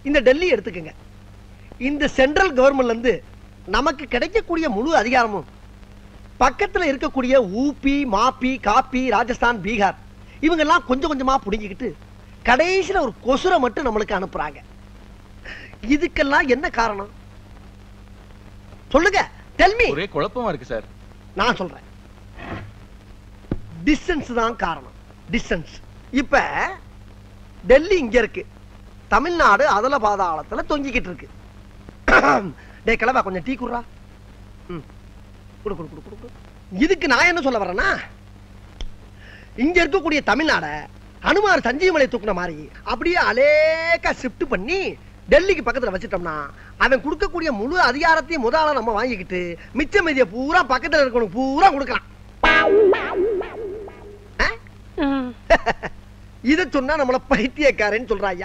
இந்த டெல்லி எடுத்துக்கங்க இந்த சென்ட்ரல் கவர்மெண்ட்ல இருந்து நமக்கு கிடைக்கக்கூடிய முழு அதிகாரமும் பக்கத்துல இருக்கக்கூடிய ஊபி மாப்பி காப்பி ராஜஸ்தான் பீகார் இவங்கெல்லாம் கொஞ்சம் கொஞ்சமா புடுங்கிக்கிட்டு கடைசியில ஒரு கொசுரை மட்டும் நம்மளுக்கு அனுப்புறாங்க இதுக்கெல்லாம் என்ன காரணம் சொல்லுங்க டெல்மி ஒரே குழப்பமா இருக்கு சார் நான் சொல்றேன் டிஸ்டன்ஸ் தான் காரணம் டிஸ்டன்ஸ் இப்ப டெல்லி இங்க இருக்கு தமிழ்நாடு அதல பாதாளத்துல தொங்கிக்கிட்டு இருக்கு டேய் கிளவா கொஞ்சம் டீ குடுறா ம் குடு குடு குடு குடு குடு. இதுக்கு நான் என்ன சொல்ல வரேன்னா இங்க இருக்கக்கூடிய தமிழ்நாட அனுமார் சஞ்சீவமலை தூக்குன மாதிரி அப்படியே அலேக்கா ஷிஃப்ட் பண்ணி டெல்லிக்கு பக்கத்துல வச்சிட்டோம்னா அவன் கொடுக்கக்கூடிய முழு அதிகாரத்தையும் முதல்ல நம்ம வாங்கிக்கிட்டு மிச்ச மீதிய பூரா பக்கத்துல இருக்கணும் பூரா கொடுக்கலாம் ஆ? இத சொன்னா நம்மள பைத்தியக்காரன்னு சொல்றாங்க